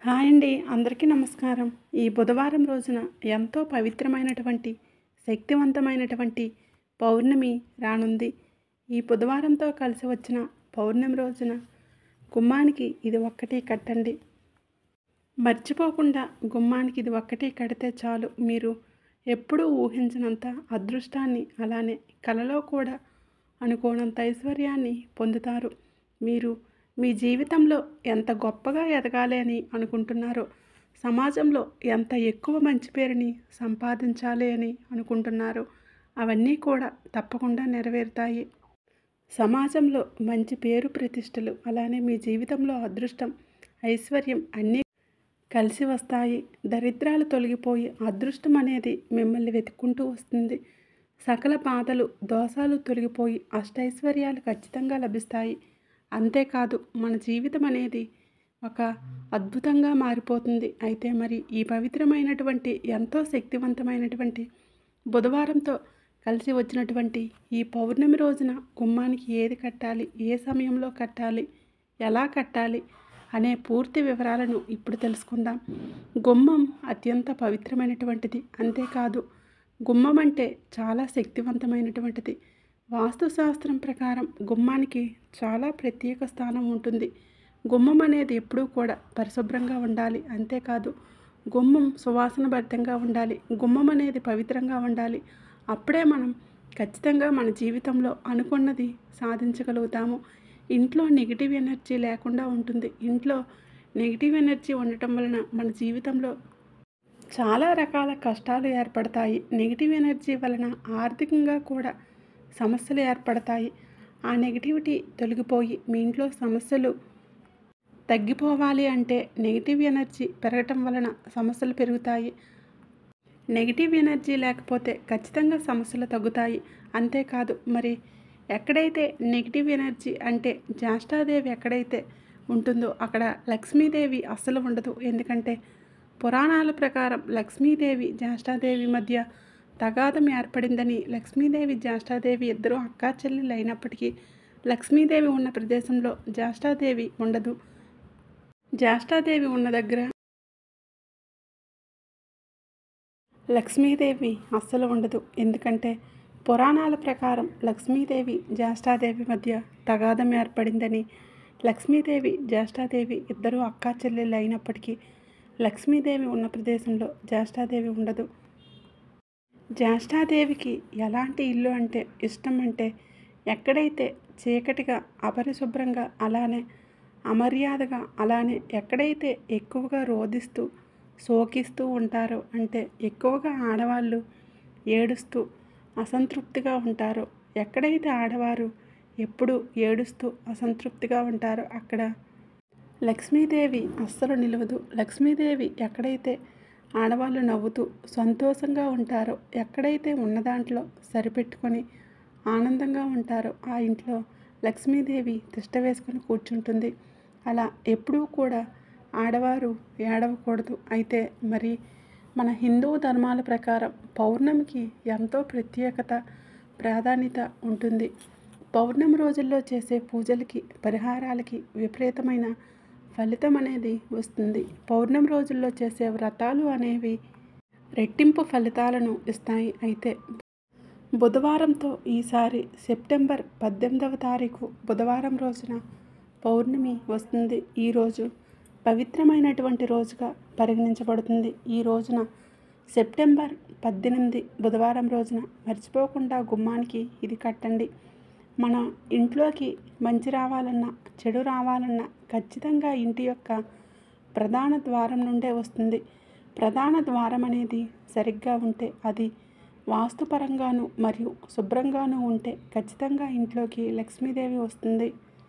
hi అండి అందరికీ నమస్కారం ఈ బుధవారం రోజున ఎంతో పవిత్రమైనటువంటి శక్తివంతమైనటువంటి పౌర్ణమి రానుంది ఈ బుధవారంతో కలిసి వచ్చిన పౌర్ణమి రోజున గుమ్మానికి ఇది ఒక్కటి కట్టండి మర్చిపోకుండా గుమ్మానికి ఇది ఒక్కటి కడితే చాలు మీరు ఎప్పుడూ ఊహించినంత అదృష్టాన్ని అలానే కలలో కూడా అనుకోనంత ఐశ్వర్యాన్ని పొందుతారు మీరు మీ జీవితంలో ఎంత గొప్పగా ఎదగాలి అని అనుకుంటున్నారో సమాజంలో ఎంత ఎక్కువ మంచి పేరుని సంపాదించాలి అని అనుకుంటున్నారో అవన్నీ కూడా తప్పకుండా నెరవేరుతాయి సమాజంలో మంచి పేరు ప్రతిష్టలు అలానే మీ జీవితంలో అదృష్టం ఐశ్వర్యం అన్నీ కలిసి వస్తాయి దరిద్రాలు తొలగిపోయి అదృష్టం అనేది మిమ్మల్ని వెతుక్కుంటూ వస్తుంది సకల బాధలు దోషాలు తొలగిపోయి అష్టైశ్వర్యాలు ఖచ్చితంగా లభిస్తాయి అంతేకాదు మన జీవితం అనేది ఒక అద్భుతంగా మారిపోతుంది అయితే మరి ఈ పవిత్రమైనటువంటి ఎంతో శక్తివంతమైనటువంటి బుధవారంతో కలిసి వచ్చినటువంటి ఈ పౌర్ణమి రోజున గుమ్మానికి ఏది కట్టాలి ఏ సమయంలో కట్టాలి ఎలా కట్టాలి అనే పూర్తి వివరాలను ఇప్పుడు తెలుసుకుందాం గుమ్మం అత్యంత పవిత్రమైనటువంటిది అంతేకాదు గుమ్మం అంటే చాలా శక్తివంతమైనటువంటిది వాస్తుశాస్త్రం ప్రకారం గుమ్మానికి చాలా ప్రత్యేక స్థానం ఉంటుంది గుమ్మం అనేది ఎప్పుడూ కూడా పరిశుభ్రంగా ఉండాలి అంతేకాదు గుమ్మం సువాసన భరితంగా ఉండాలి గుమ్మం అనేది పవిత్రంగా ఉండాలి అప్పుడే మనం ఖచ్చితంగా మన జీవితంలో అనుకున్నది సాధించగలుగుతాము ఇంట్లో నెగిటివ్ ఎనర్జీ లేకుండా ఉంటుంది ఇంట్లో నెగిటివ్ ఎనర్జీ ఉండటం వలన మన జీవితంలో చాలా రకాల కష్టాలు ఏర్పడతాయి నెగిటివ్ ఎనర్జీ వలన ఆర్థికంగా కూడా సమస్యలు ఏర్పడతాయి ఆ నెగిటివిటీ తొలగిపోయి మీ ఇంట్లో సమస్యలు తగ్గిపోవాలి అంటే నెగిటివ్ ఎనర్జీ పెరగటం వలన సమస్యలు పెరుగుతాయి నెగిటివ్ ఎనర్జీ లేకపోతే ఖచ్చితంగా సమస్యలు తగ్గుతాయి అంతేకాదు మరి ఎక్కడైతే నెగిటివ్ ఎనర్జీ అంటే జ్యేష్ఠాదేవి ఎక్కడైతే ఉంటుందో అక్కడ లక్ష్మీదేవి అస్సలు ఉండదు ఎందుకంటే పురాణాల ప్రకారం లక్ష్మీదేవి జ్యేష్ఠాదేవి మధ్య తగాదం ఏర్పడిందని లక్ష్మీదేవి జ్యేష్ఠాదేవి ఇద్దరు అక్కా చెల్లెలు అయినప్పటికీ లక్ష్మీదేవి ఉన్న ప్రదేశంలో జ్యేష్ఠాదేవి ఉండదు జ్యేష్ఠాదేవి ఉన్న దగ్గర లక్ష్మీదేవి అస్సలు ఉండదు ఎందుకంటే పురాణాల ప్రకారం లక్ష్మీదేవి జ్యేష్ఠాదేవి మధ్య తగాదం ఏర్పడిందని లక్ష్మీదేవి జ్యేష్ఠాదేవి ఇద్దరు అక్కా చెల్లెళ్ళు అయినప్పటికీ లక్ష్మీదేవి ఉన్న ప్రదేశంలో జ్యేష్ఠాదేవి ఉండదు జ్యేష్ఠాదేవికి ఎలాంటి ఇల్లు అంటే ఇష్టం అంటే ఎక్కడైతే చీకటిగా అపరిశుభ్రంగా అలానే అమర్యాదగా అలానే ఎక్కడైతే ఎక్కువగా రోధిస్తూ శోకిస్తూ ఉంటారో అంటే ఎక్కువగా ఆడవాళ్ళు ఏడుస్తూ అసంతృప్తిగా ఉంటారో ఎక్కడైతే ఆడవారు ఎప్పుడు ఏడుస్తూ అసంతృప్తిగా ఉంటారో అక్కడ లక్ష్మీదేవి అస్సలు నిలవదు లక్ష్మీదేవి ఎక్కడైతే ఆడవాళ్ళు నవ్వుతూ సంతోషంగా ఉంటారో ఎక్కడైతే ఉన్న దాంట్లో సరిపెట్టుకొని ఆనందంగా ఉంటారో ఆ ఇంట్లో లక్ష్మీదేవి తిష్ట వేసుకొని కూర్చుంటుంది అలా ఎప్పుడూ కూడా ఆడవారు ఏడవకూడదు అయితే మరి మన హిందూ ధర్మాల ప్రకారం పౌర్ణమికి ఎంతో ప్రత్యేకత ప్రాధాన్యత ఉంటుంది పౌర్ణమి రోజుల్లో చేసే పూజలకి పరిహారాలకి విపరీతమైన ఫలితం అనేది వస్తుంది పౌర్ణమి రోజుల్లో చేసే వ్రతాలు అనేవి రెట్టింపు ఫలితాలను ఇస్తాయి అయితే బుధవారంతో ఈసారి సెప్టెంబర్ పద్దెనిమిదవ తారీఖు బుధవారం రోజున పౌర్ణమి వస్తుంది ఈరోజు పవిత్రమైనటువంటి రోజుగా పరిగణించబడుతుంది ఈ రోజున సెప్టెంబర్ పద్దెనిమిది బుధవారం రోజున మర్చిపోకుండా గుమ్మానికి ఇది కట్టండి మన ఇంట్లోకి మంచి రావాలన్నా చెడు రావాలన్నా ఖచ్చితంగా ఇంటి యొక్క ప్రధాన ద్వారం నుండే వస్తుంది ప్రధాన ద్వారం అనేది సరిగ్గా ఉంటే అది వాస్తుపరంగాను మరియు శుభ్రంగాను ఉంటే ఖచ్చితంగా ఇంట్లోకి లక్ష్మీదేవి వస్తుంది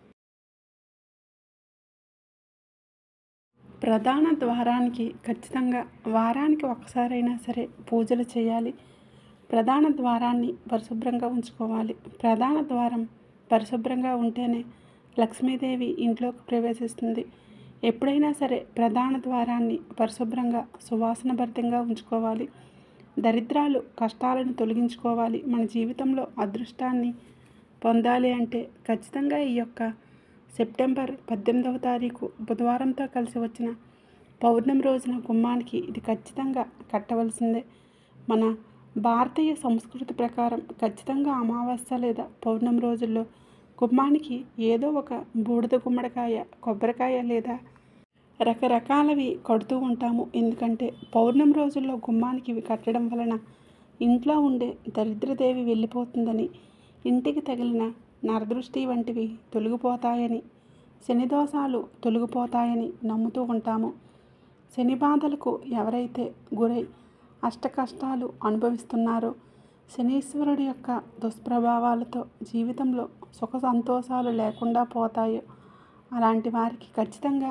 ప్రధాన ద్వారానికి ఖచ్చితంగా వారానికి ఒకసారైనా సరే పూజలు చేయాలి ప్రధాన ద్వారాన్ని పరిశుభ్రంగా ఉంచుకోవాలి ప్రధాన ద్వారం పరిశుభ్రంగా ఉంటేనే లక్ష్మీదేవి ఇంట్లోకి ప్రవేశిస్తుంది ఎప్పుడైనా సరే ప్రధాన ద్వారాన్ని పరిశుభ్రంగా సువాసన భరితంగా ఉంచుకోవాలి దరిద్రాలు కష్టాలను తొలగించుకోవాలి మన జీవితంలో అదృష్టాన్ని పొందాలి అంటే ఖచ్చితంగా ఈ యొక్క సెప్టెంబర్ పద్దెనిమిదవ తారీఖు బుధవారంతో కలిసి వచ్చిన పౌర్ణమి రోజున గుమ్మానికి ఇది ఖచ్చితంగా కట్టవలసిందే మన భారతీయ సంస్కృతి ప్రకారం ఖచ్చితంగా అమావాస్య లేదా పౌర్ణమి రోజుల్లో గుమ్మానికి ఏదో ఒక బూడిద గుమ్మడికాయ కొబ్బరికాయ లేదా రకరకాలవి కడుతూ ఉంటాము ఎందుకంటే పౌర్ణమి రోజుల్లో గుమ్మానికి ఇవి కట్టడం వలన ఇంట్లో ఉండే దరిద్రదేవి వెళ్ళిపోతుందని ఇంటికి తగిలిన నరదృష్టి వంటివి తొలగిపోతాయని శని దోషాలు తొలగిపోతాయని నమ్ముతూ ఉంటాము శని బాధలకు ఎవరైతే గురై అష్ట కష్టాలు అనుభవిస్తున్నారో శనీశ్వరుడి యొక్క దుష్ప్రభావాలతో జీవితంలో సుఖ సంతోషాలు లేకుండా పోతాయో అలాంటి వారికి ఖచ్చితంగా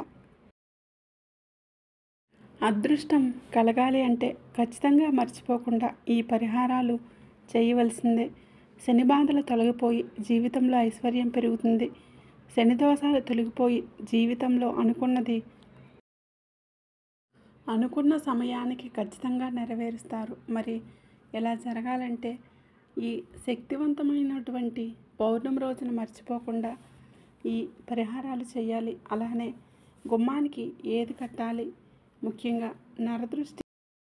అదృష్టం కలగాలి అంటే ఖచ్చితంగా మర్చిపోకుండా ఈ పరిహారాలు చేయవలసిందే శని బాధలు తొలగిపోయి జీవితంలో ఐశ్వర్యం పెరుగుతుంది శని దోషాలు తొలగిపోయి జీవితంలో అనుకున్నది అనుకున్న సమయానికి ఖచ్చితంగా నెరవేరుస్తారు మరి ఎలా జరగాలంటే ఈ శక్తివంతమైనటువంటి పౌర్ణమి రోజున మర్చిపోకుండా ఈ పరిహారాలు చేయాలి అలానే గుమ్మానికి ఏది కట్టాలి ముఖ్యంగా నరదృష్టి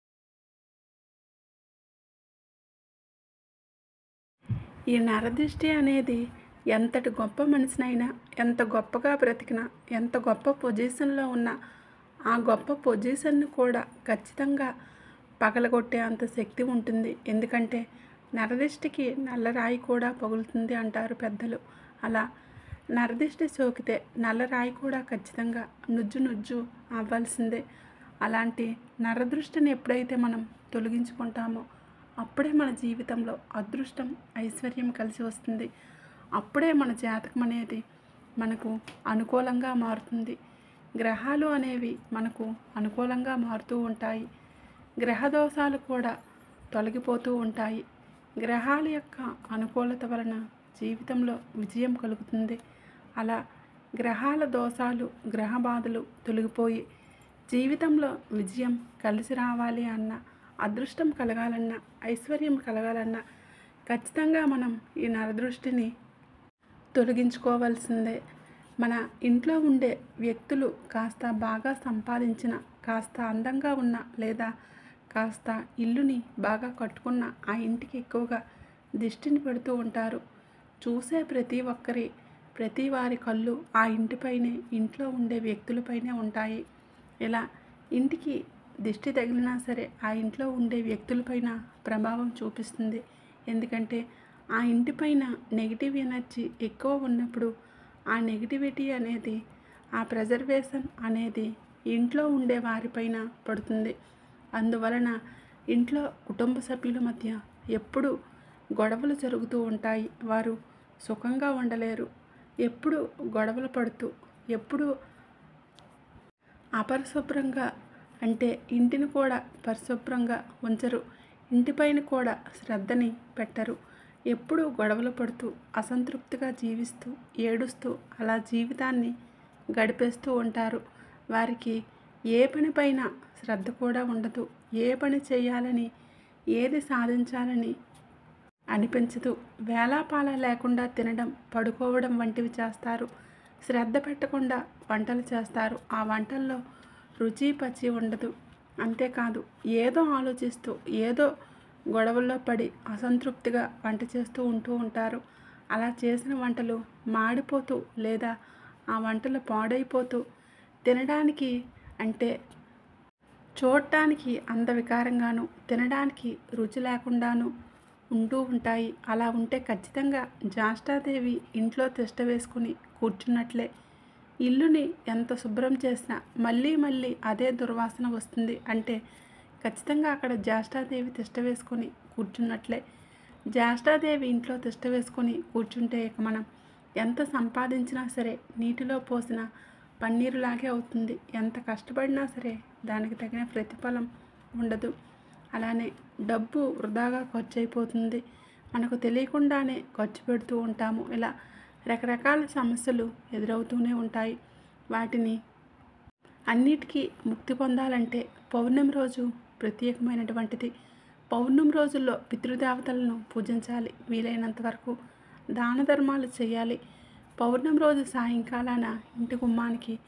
ఈ నరదృష్టి అనేది ఎంతటి గొప్ప మనిషినైనా ఎంత గొప్పగా బ్రతికినా ఎంత గొప్ప పొజిషన్లో ఉన్నా ఆ గొప్ప పొజిషన్ను కూడా ఖచ్చితంగా పగలగొట్టే అంత శక్తి ఉంటుంది ఎందుకంటే నరదిష్టికి నల్లరాయి కూడా పగులుతుంది అంటారు పెద్దలు అలా నరదిష్టి సోకితే నల్లరాయి కూడా ఖచ్చితంగా నుజ్జు నుజ్జు అవ్వాల్సిందే అలాంటి నరదృష్టిని ఎప్పుడైతే మనం తొలగించుకుంటామో అప్పుడే మన జీవితంలో అదృష్టం ఐశ్వర్యం కలిసి వస్తుంది అప్పుడే మన జాతకం అనేది మనకు అనుకూలంగా మారుతుంది గ్రహాలు అనేవి మనకు అనుకూలంగా మారుతూ ఉంటాయి గ్రహ దోషాలు కూడా తొలగిపోతూ ఉంటాయి గ్రహాల యొక్క అనుకూలత వలన జీవితంలో విజయం కలుగుతుంది అలా గ్రహాల దోషాలు గ్రహ బాధలు తొలగిపోయి జీవితంలో విజయం కలిసి రావాలి అన్న అదృష్టం కలగాలన్నా ఐశ్వర్యం కలగాలన్నా ఖచ్చితంగా మనం ఈ నరదృష్టిని తొలగించుకోవాల్సిందే మన ఇంట్లో ఉండే వ్యక్తులు కాస్త బాగా సంపాదించిన కాస్త అందంగా ఉన్న లేదా కాస్త ఇల్లుని బాగా కట్టుకున్న ఆ ఇంటికి ఎక్కువగా దిష్టిని పెడుతూ ఉంటారు చూసే ప్రతి ఒక్కరి ప్రతి వారి కళ్ళు ఆ ఇంటిపైనే ఇంట్లో ఉండే వ్యక్తులపైనే ఉంటాయి ఇలా ఇంటికి దిష్టి తగిలినా సరే ఆ ఇంట్లో ఉండే వ్యక్తులపైన ప్రభావం చూపిస్తుంది ఎందుకంటే ఆ ఇంటిపైన నెగిటివ్ ఎనర్జీ ఎక్కువ ఉన్నప్పుడు ఆ నెగిటివిటీ అనేది ఆ ప్రెజర్వేషన్ అనేది ఇంట్లో ఉండే వారిపైన పడుతుంది అందువలన ఇంట్లో కుటుంబ సభ్యుల మధ్య ఎప్పుడు గొడవలు జరుగుతూ ఉంటాయి వారు సుఖంగా ఉండలేరు ఎప్పుడు గొడవలు పడుతూ ఎప్పుడు అపరిశుభ్రంగా అంటే ఇంటిని కూడా పరిశుభ్రంగా ఉంచరు ఇంటిపైన కూడా శ్రద్ధని పెట్టరు ఎప్పుడూ గొడవలు పడుతూ అసంతృప్తిగా జీవిస్తూ ఏడుస్తూ అలా జీవితాన్ని గడిపేస్తూ ఉంటారు వారికి ఏ పనిపైన శ్రద్ధ కూడా ఉండదు ఏ పని చేయాలని ఏది సాధించాలని అనిపించదు వేలాపాల లేకుండా తినడం పడుకోవడం వంటివి చేస్తారు శ్రద్ధ పెట్టకుండా వంటలు చేస్తారు ఆ వంటల్లో రుచి పచి ఉండదు అంతేకాదు ఏదో ఆలోచిస్తూ ఏదో గొడవల్లో పడి అసంతృప్తిగా వంట చేస్తూ ఉంటూ ఉంటారు అలా చేసిన వంటలు మాడిపోతూ లేదా ఆ వంటలు పాడైపోతూ తినడానికి అంటే చూడటానికి అందవికారంగాను తినడానికి రుచి లేకుండాను ఉంటూ ఉంటాయి అలా ఉంటే ఖచ్చితంగా జాష్టాదేవి ఇంట్లో తిష్ట వేసుకుని కూర్చున్నట్లే ఇల్లుని ఎంత శుభ్రం చేసినా మళ్ళీ మళ్ళీ అదే దుర్వాసన వస్తుంది అంటే ఖచ్చితంగా అక్కడ జ్యేష్ఠాదేవి తిష్ట వేసుకొని కూర్చున్నట్లే జ్యేష్ఠాదేవి ఇంట్లో తిష్ట వేసుకొని కూర్చుంటే ఇక మనం ఎంత సంపాదించినా సరే నీటిలో పోసిన పన్నీరులాగే అవుతుంది ఎంత కష్టపడినా సరే దానికి తగిన ప్రతిఫలం ఉండదు అలానే డబ్బు వృధాగా ఖర్చు అయిపోతుంది మనకు తెలియకుండానే ఖర్చు పెడుతూ ఉంటాము ఇలా రకరకాల సమస్యలు ఎదురవుతూనే ఉంటాయి వాటిని అన్నిటికీ ముక్తి పొందాలంటే పౌర్ణమి రోజు ప్రత్యేకమైనటువంటిది పౌర్ణమి రోజుల్లో పితృదేవతలను పూజించాలి వీలైనంత వరకు దాన ధర్మాలు చేయాలి పౌర్ణమి రోజు సాయంకాలాన ఇంటి గుమ్మానికి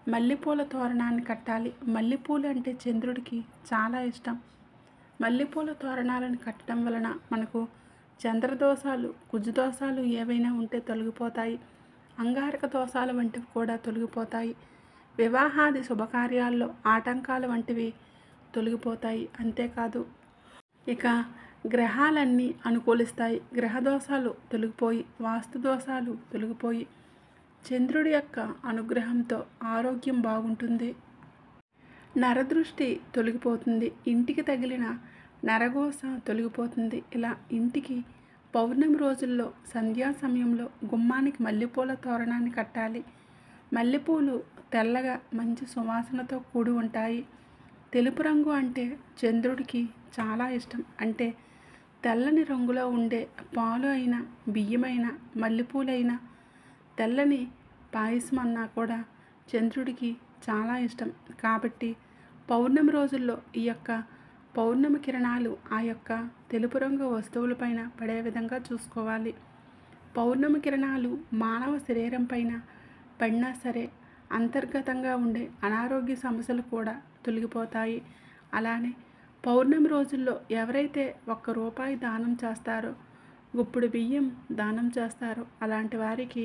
మల్లెపూల తోరణాన్ని కట్టాలి మల్లెపూలు అంటే చంద్రుడికి చాలా ఇష్టం మల్లెపూల తోరణాలను కట్టడం వలన మనకు చంద్రదోషాలు కుజదోషాలు ఏవైనా ఉంటే తొలగిపోతాయి అంగారక దోషాలు వంటివి కూడా తొలగిపోతాయి వివాహాది శుభకార్యాల్లో ఆటంకాలు వంటివి తొలగిపోతాయి అంతేకాదు ఇక గ్రహాలన్నీ అనుకూలిస్తాయి గ్రహ దోషాలు తొలగిపోయి వాస్తు దోషాలు తొలగిపోయి చంద్రుడి యొక్క అనుగ్రహంతో ఆరోగ్యం బాగుంటుంది నరదృష్టి తొలగిపోతుంది ఇంటికి తగిలిన నరగోస తొలగిపోతుంది ఇలా ఇంటికి పౌర్ణమి రోజుల్లో సంధ్యా సమయంలో గుమ్మానికి మల్లెపూల తోరణాన్ని కట్టాలి మల్లెపూలు తెల్లగా మంచి సువాసనతో కూడి ఉంటాయి తెలుపు రంగు అంటే చంద్రుడికి చాలా ఇష్టం అంటే తెల్లని రంగులో ఉండే పాలు అయినా బియ్యమైనా మల్లెపూలైనా తెల్లని పాయసం అన్నా కూడా చంద్రుడికి చాలా ఇష్టం కాబట్టి పౌర్ణమి రోజుల్లో ఈ యొక్క పౌర్ణమి కిరణాలు ఆ యొక్క తెలుపు రంగు వస్తువులపైన పడే విధంగా చూసుకోవాలి పౌర్ణమి కిరణాలు మానవ శరీరం పైన పడినా సరే అంతర్గతంగా ఉండే అనారోగ్య సమస్యలు కూడా తొలగిపోతాయి అలానే పౌర్ణమి రోజుల్లో ఎవరైతే ఒక్క రూపాయి దానం చేస్తారో గుప్పుడు బియ్యం దానం చేస్తారో అలాంటి వారికి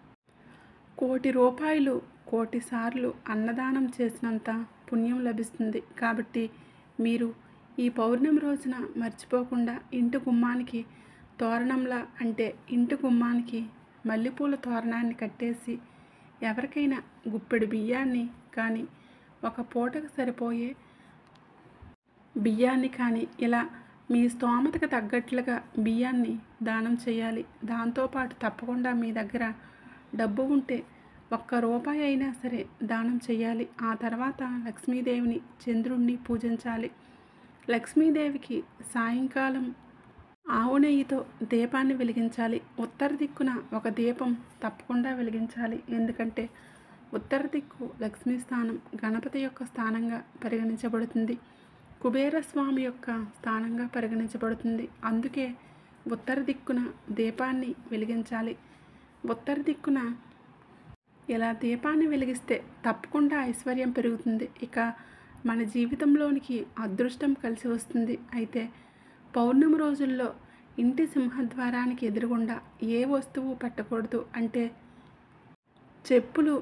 కోటి రూపాయలు కోటి సార్లు అన్నదానం చేసినంత పుణ్యం లభిస్తుంది కాబట్టి మీరు ఈ పౌర్ణమి రోజున మర్చిపోకుండా ఇంటి గుమ్మానికి తోరణంలా అంటే ఇంటి గుమ్మానికి మల్లెపూల తోరణాన్ని కట్టేసి ఎవరికైనా గుప్పెడు బియ్యాన్ని కానీ ఒక పూటకు సరిపోయే బియ్యాన్ని కానీ ఇలా మీ స్తోమతకు తగ్గట్లుగా బియ్యాన్ని దానం చేయాలి దాంతోపాటు తప్పకుండా మీ దగ్గర డబ్బు ఉంటే ఒక్క రూపాయి అయినా సరే దానం చేయాలి ఆ తర్వాత లక్ష్మీదేవిని చంద్రుణ్ణి పూజించాలి లక్ష్మీదేవికి సాయంకాలం ఆవు నెయ్యితో దీపాన్ని వెలిగించాలి ఉత్తర దిక్కున ఒక దీపం తప్పకుండా వెలిగించాలి ఎందుకంటే ఉత్తర దిక్కు లక్ష్మీ స్థానం గణపతి యొక్క స్థానంగా పరిగణించబడుతుంది కుబేర స్వామి యొక్క స్థానంగా పరిగణించబడుతుంది అందుకే ఉత్తర దిక్కున దీపాన్ని వెలిగించాలి ఉత్తర దిక్కున ఇలా దీపాన్ని వెలిగిస్తే తప్పకుండా ఐశ్వర్యం పెరుగుతుంది ఇక మన జీవితంలోనికి అదృష్టం కలిసి వస్తుంది అయితే పౌర్ణమి రోజుల్లో ఇంటి సింహద్వారానికి ఎదురుగుండా ఏ వస్తువు పెట్టకూడదు అంటే చెప్పులు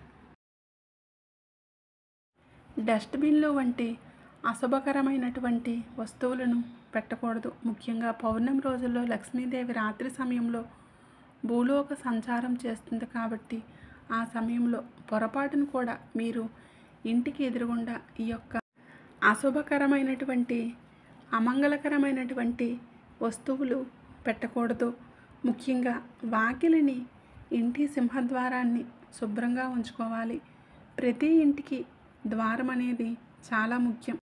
డస్ట్బిన్లు వంటి అశుభకరమైనటువంటి వస్తువులను పెట్టకూడదు ముఖ్యంగా పౌర్ణమి రోజుల్లో లక్ష్మీదేవి రాత్రి సమయంలో భూలోక సంచారం చేస్తుంది కాబట్టి ఆ సమయంలో పొరపాటును కూడా మీరు ఇంటికి ఎదురుగుండా ఈ యొక్క అశుభకరమైనటువంటి అమంగళకరమైనటువంటి వస్తువులు పెట్టకూడదు ముఖ్యంగా వాకిలిని ఇంటి సింహద్వారాన్ని శుభ్రంగా ఉంచుకోవాలి ప్రతి ఇంటికి ద్వారం అనేది చాలా ముఖ్యం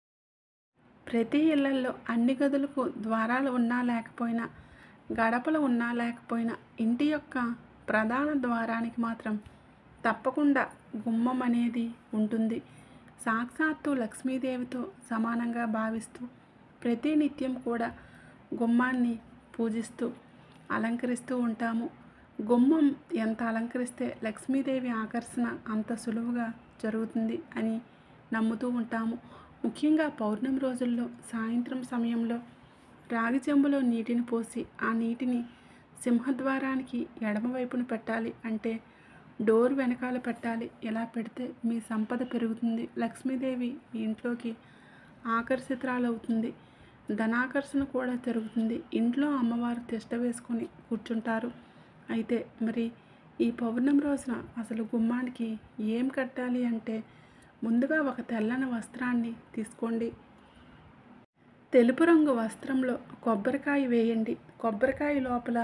ప్రతి ఇళ్లల్లో అన్ని గదులకు ద్వారాలు ఉన్నా లేకపోయినా గడపలు ఉన్నా లేకపోయినా ఇంటి యొక్క ప్రధాన ద్వారానికి మాత్రం తప్పకుండా గుమ్మం అనేది ఉంటుంది సాక్షాత్తు లక్ష్మీదేవితో సమానంగా భావిస్తూ ప్రతి నిత్యం కూడా గుమ్మాన్ని పూజిస్తూ అలంకరిస్తూ ఉంటాము గుమ్మం ఎంత అలంకరిస్తే లక్ష్మీదేవి ఆకర్షణ అంత సులువుగా జరుగుతుంది అని నమ్ముతూ ఉంటాము ముఖ్యంగా పౌర్ణమి రోజుల్లో సాయంత్రం సమయంలో రాగి చెంబులో నీటిని పోసి ఆ నీటిని సింహద్వారానికి ఎడమవైపున పెట్టాలి అంటే డోర్ వెనకాల పెట్టాలి ఇలా పెడితే మీ సంపద పెరుగుతుంది లక్ష్మీదేవి మీ ఇంట్లోకి ఆకర్షితురాలవుతుంది ధనాకర్షణ కూడా జరుగుతుంది ఇంట్లో అమ్మవారు తిష్ట వేసుకొని కూర్చుంటారు అయితే మరి ఈ పౌర్ణమి రోజున అసలు గుమ్మానికి ఏం కట్టాలి అంటే ముందుగా ఒక తెల్లని వస్త్రాన్ని తీసుకోండి తెలుపు రంగు వస్త్రంలో కొబ్బరికాయ వేయండి కొబ్బరికాయ లోపల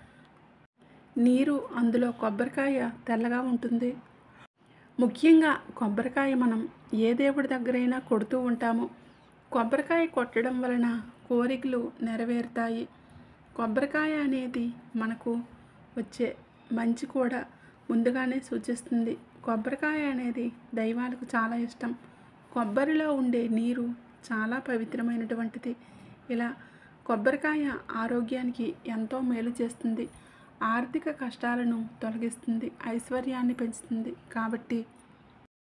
నీరు అందులో కొబ్బరికాయ తెల్లగా ఉంటుంది ముఖ్యంగా కొబ్బరికాయ మనం ఏ దేవుడి దగ్గరైనా కొడుతూ ఉంటాము కొబ్బరికాయ కొట్టడం వలన కోరికలు నెరవేరుతాయి కొబ్బరికాయ అనేది మనకు వచ్చే మంచి కూడా ముందుగానే సూచిస్తుంది కొబ్బరికాయ అనేది దైవాలకు చాలా ఇష్టం కొబ్బరిలో ఉండే నీరు చాలా పవిత్రమైనటువంటిది ఇలా కొబ్బరికాయ ఆరోగ్యానికి ఎంతో మేలు చేస్తుంది ఆర్థిక కష్టాలను తొలగిస్తుంది ఐశ్వర్యాన్ని పెంచుతుంది కాబట్టి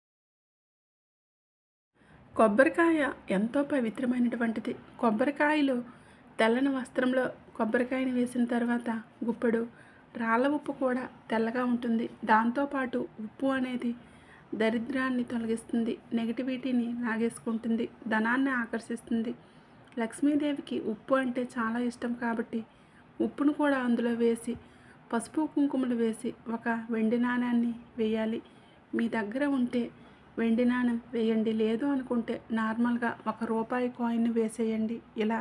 కొబ్బరికాయ ఎంతో పవిత్రమైనటువంటిది కొబ్బరికాయలు తెల్లని వస్త్రంలో కొబ్బరికాయని వేసిన తర్వాత గుప్పెడు రాళ్ళ ఉప్పు కూడా తెల్లగా ఉంటుంది దాంతోపాటు ఉప్పు అనేది దరిద్రాన్ని తొలగిస్తుంది నెగిటివిటీని లాగేసుకుంటుంది ధనాన్ని ఆకర్షిస్తుంది లక్ష్మీదేవికి ఉప్పు అంటే చాలా ఇష్టం కాబట్టి ఉప్పును కూడా అందులో వేసి పసుపు కుంకుమలు వేసి ఒక వెండి నాణాన్ని వేయాలి మీ దగ్గర ఉంటే వెండి నాణం వేయండి లేదు అనుకుంటే నార్మల్గా ఒక రూపాయి కాయిన్ వేసేయండి ఇలా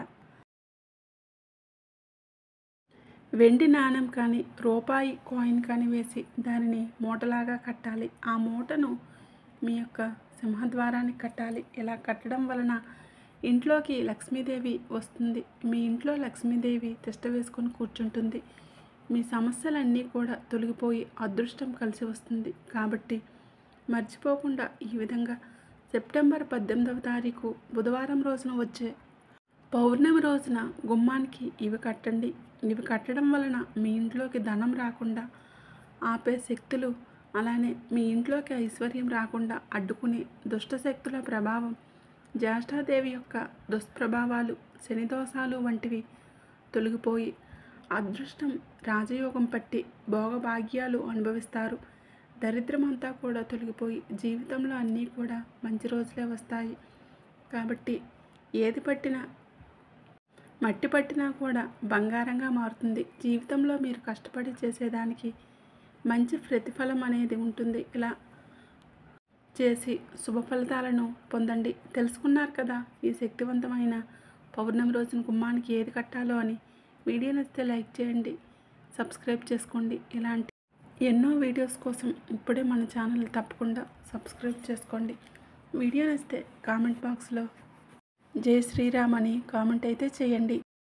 వెండి నాణం కానీ రూపాయి కాయిన్ కానీ వేసి దానిని మూటలాగా కట్టాలి ఆ మూటను మీ యొక్క సింహద్వారానికి కట్టాలి ఇలా కట్టడం వలన ఇంట్లోకి లక్ష్మీదేవి వస్తుంది మీ ఇంట్లో లక్ష్మీదేవి తిష్ట వేసుకొని కూర్చుంటుంది మీ సమస్యలన్నీ కూడా తొలగిపోయి అదృష్టం కలిసి వస్తుంది కాబట్టి మర్చిపోకుండా ఈ విధంగా సెప్టెంబర్ పద్దెనిమిదవ తారీఖు బుధవారం రోజున వచ్చే పౌర్ణమి రోజున గుమ్మానికి ఇవి కట్టండి ఇవి కట్టడం వలన మీ ఇంట్లోకి ధనం రాకుండా ఆపే శక్తులు అలానే మీ ఇంట్లోకి ఐశ్వర్యం రాకుండా అడ్డుకునే దుష్ట శక్తుల ప్రభావం జ్యేష్ఠాదేవి యొక్క దుష్ప్రభావాలు శని దోషాలు వంటివి తొలగిపోయి అదృష్టం రాజయోగం పట్టి భోగభాగ్యాలు అనుభవిస్తారు దరిద్రమంతా కూడా తొలగిపోయి జీవితంలో అన్నీ కూడా మంచి రోజులే వస్తాయి కాబట్టి ఏది పట్టినా మట్టి పట్టినా కూడా బంగారంగా మారుతుంది జీవితంలో మీరు కష్టపడి చేసేదానికి మంచి ప్రతిఫలం అనేది ఉంటుంది ఇలా చేసి శుభ ఫలితాలను పొందండి తెలుసుకున్నారు కదా ఈ శక్తివంతమైన పౌర్ణమి రోజున గుమ్మానికి ఏది కట్టాలో అని వీడియో నచ్చితే లైక్ చేయండి సబ్స్క్రైబ్ చేసుకోండి ఇలాంటి ఎన్నో వీడియోస్ కోసం ఇప్పుడే మన ఛానల్ తప్పకుండా సబ్స్క్రైబ్ చేసుకోండి వీడియో నచ్చితే కామెంట్ బాక్స్లో జై శ్రీరామ్ అని కామెంట్ అయితే చేయండి